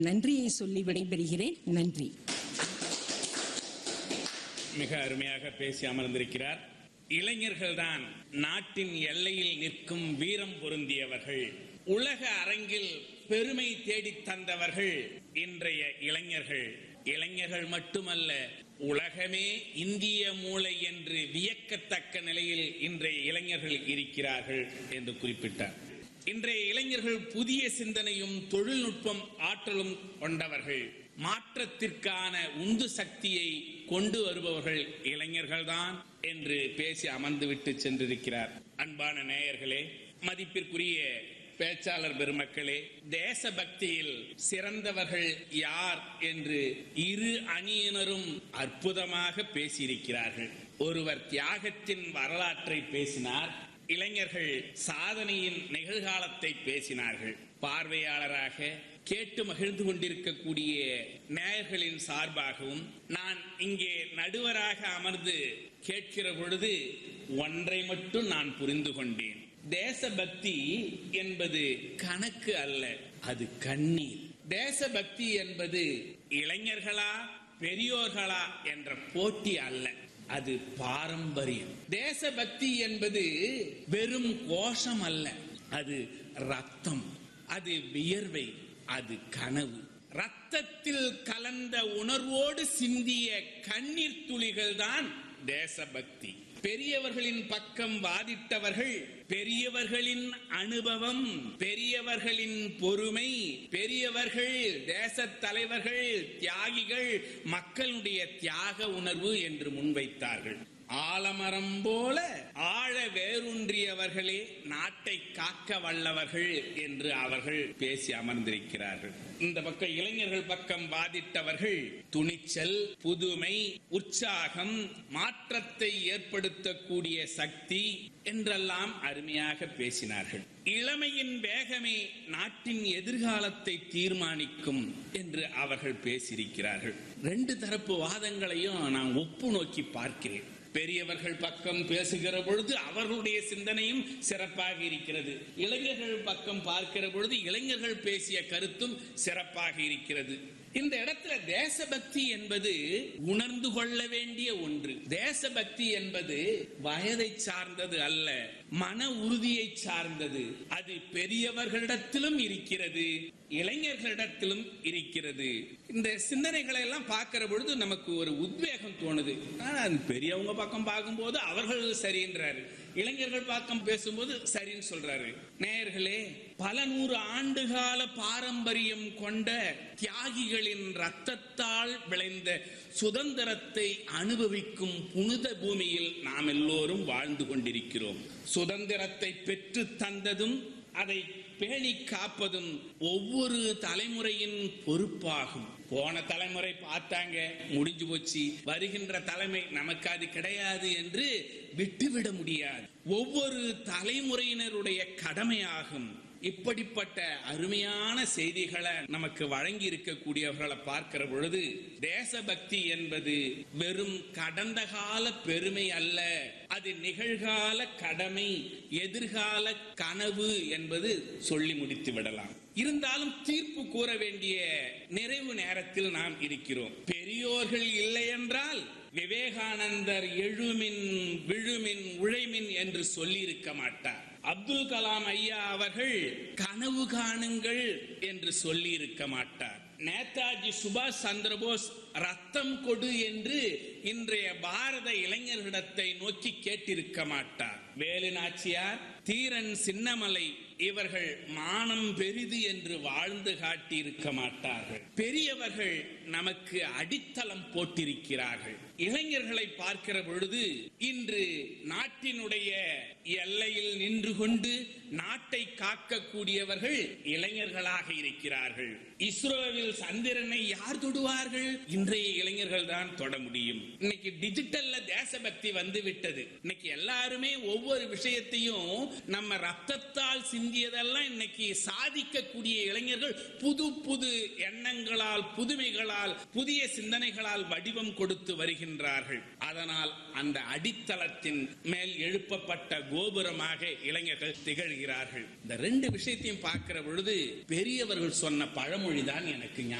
நன்றியை சொல்லி விடைபெறுகிறேன் நன்றி மிக அருமையாக பேசி அமர்ந்திருக்கிறார் இளைஞர்கள்தான் நாட்டின் எல்லையில் நிற்கும் வீரம் பொருந்தியவர்கள் உலக அரங்கில் பெருமை தேடித் தந்தவர்கள் இன்றைய இளைஞர்கள் இளைஞர்கள் மட்டுமல்ல உலகமே இந்திய மூளை என்று வியக்கத்தக்க நிலையில் இன்றைய இளைஞர்கள் இருக்கிறார்கள் என்று குறிப்பிட்டார் இன்றைய இளைஞர்கள் புதிய சிந்தனையும் தொழில்நுட்பம் ஆற்றலும் கொண்டவர்கள் மாற்றத்திற்கான உந்து சக்தியை கொண்டு வருபவர்கள் இளைஞர்கள்தான் என்று பேசி அமர்ந்துவிட்டு சென்றிருக்கிறார் அன்பான நேயர்களே மதிப்பிற்குரிய பேச்சாளர் பெருமக்களே தேசபக்தியில் சிறந்தவர்கள் யார் என்று இரு அணியினரும் அற்புதமாக பேசியிருக்கிறார்கள் ஒருவர் தியாகத்தின் வரலாற்றை பேசினார் இளைஞர்கள் சாதனையின் நிகழ்காலத்தை பேசினார்கள் பார்வையாளராக கேட்டு மகிழ்ந்து கொண்டிருக்கக்கூடிய நேயர்களின் சார்பாகவும் நான் இங்கே நடுவராக அமர்ந்து கேட்கிற பொழுது ஒன்றை மட்டும் நான் புரிந்து கொண்டேன் தேசபக்தி என்பது கணக்கு அல்ல அது கண்ணீர் தேசபக்தி என்பது இளைஞர்களா பெரியோர்களா என்ற போட்டி அல்ல அது பாரம்பரியம் தேசபக்தி என்பது வெறும் கோஷம் அல்ல அது ரத்தம் அது வியர்வை அது கனவு ரத்தத்தில் கலந்த உணர்வோடு சிந்திய கண்ணீர் துளிகள் தான் தேசபக்தி பெரியவர்களின் பக்கம் வாதிட்டவர்கள் பெரியவர்களின் அனுபவம் பெரியவர்களின் பொறுமை பெரியவர்கள் தேச தலைவர்கள் தியாகிகள் மக்களுடைய தியாக உணர்வு என்று முன்வைத்தார்கள் ஆலமரம் போல ஆழ வேரூன்றியவர்களே நாட்டை காக்க வல்லவர்கள் என்று அவர்கள் பேசி அமர்ந்திருக்கிறார்கள் இந்த பக்கம் இளைஞர்கள் பக்கம் வாதிட்டவர்கள் துணிச்சல் புதுமை உற்சாகம் மாற்றத்தை ஏற்படுத்தக்கூடிய சக்தி என்றெல்லாம் அருமையாக பேசினார்கள் இளமையின் வேகமே நாட்டின் எதிர்காலத்தை தீர்மானிக்கும் என்று அவர்கள் பேசியிருக்கிறார்கள் ரெண்டு தரப்பு வாதங்களையும் நான் ஒப்பு நோக்கி பார்க்கிறேன் பெரியவர்கள் பக்கம் பேசுகிற பொழுது அவர்களுடைய சிந்தனையும் சிறப்பாக இருக்கிறது இளைஞர்கள் பக்கம் பார்க்கிற பொழுது இளைஞர்கள் பேசிய கருத்தும் சிறப்பாக இருக்கிறது இந்த இடத்துல தேசபக்தி என்பது உணர்ந்து கொள்ள வேண்டிய ஒன்று தேசபக்தி என்பது வயதை சார்ந்தது அல்ல மன உறுதியை சார்ந்தது அது பெரியவர்களிடத்திலும் இருக்கிறது இளைஞர்களிடத்திலும் இருக்கிறது இந்த சிந்தனைகளை எல்லாம் பார்க்கிற பொழுது நமக்கு ஒரு உத்வேகம் தோணுது ஆனா, பெரியவங்க பக்கம் பார்க்கும்போது அவர்கள் சரின்றாரு இளைஞர்கள் பக்கம் பேசும்போது சரின்னு சொல்றாரு நேயர்களே பல நூறு ஆண்டுகால பாரம்பரியம் கொண்ட தியாகிகளின் ரத்தத்தால் விளைந்த சுதந்திரத்தை அனுபவிக்கும் புனித பூமியில் நாம் எல்லோரும் வாழ்ந்து கொண்டிருக்கிறோம் சுதந்திரத்தை பெற்று தந்ததும் அதை பேணி காப்பதும் ஒவ்வொரு தலைமுறையின் பொறுப்பாகும் போன தலைமுறை பார்த்தாங்க முடிஞ்சு போச்சு வருகின்ற தலைமை நமக்கு அது கிடையாது என்று விட்டுவிட முடியாது ஒவ்வொரு தலைமுறையினருடைய கடமையாகும் இப்படிப்பட்ட அருமையான செய்திகளை நமக்கு வழங்கி இருக்கக்கூடியவர்களை பார்க்கிற பொழுது தேசபக்தி என்பது வெறும் கடந்த கால பெருமை அல்ல அது நிகழ்கால கடமை எதிர்கால கனவு என்பது சொல்லி முடித்து விடலாம் இருந்தாலும் தீர்ப்பு கூற வேண்டிய நிறைவு நேரத்தில் நாம் இருக்கிறோம் பெரியோர்கள் இல்லை என்றால் விவேகானந்தர் எழுமின் விழுமின் உழைமின் என்று சொல்லியிருக்க மாட்டார் அப்துல் கலாம் ஐயா அவர்கள் கனவு காணுங்கள் என்று சொல்லி இருக்க மாட்டார் நேதாஜி சுபாஷ் சந்திரபோஸ் ரத்தம் கொடு என்று இன்றைய பாரத இளைஞர்களிடத்தை நோக்கி கேட்டிருக்க மாட்டார் வேலு நாச்சியார் தீரன் சின்னமலை இவர்கள் மானம் பெரிது என்று வாழ்ந்து காட்டியிருக்க மாட்டார்கள் பெரியவர்கள் நமக்கு அடித்தளம் போட்டிருக்கிறார்கள் இளைஞர்களை பார்க்கிற பொழுது இன்று நாட்டினுடைய எல்லையில் நின்று கொண்டு நாட்டை காக்கக்கூடியவர்கள் இளைஞர்களாக இருக்கிறார்கள் இஸ்ரோவில் சந்திரனை யார் தொடுவார்கள் இன்றைய இளைஞர்கள் தான் தொட முடியும் இன்னைக்கு டிஜிட்டல்ல தேசபக்தி வந்து விட்டது இன்னைக்கு எல்லாருமே ஒவ்வொரு விஷயத்தையும் நம்ம ரத்தத்தால் சிந்தியதெல்லாம் இன்னைக்கு சாதிக்கக்கூடிய இளைஞர்கள் புது புது எண்ணங்களால் புதுமைகளால் புதிய சிந்தனைகளால் வடிவம் கொடுத்து வருகின்றார்கள் அதனால் அந்த அடித்தளத்தின் மேல் எழுப்பப்பட்ட கோபுரமாக இளைஞர்கள் திகழ்கிறார்கள் தருகிறார்கள் இந்த ரெண்டு விஷயத்தையும் பார்க்கிற பொழுது பெரியவர்கள் சொன்ன பழமொழி தான் எனக்கு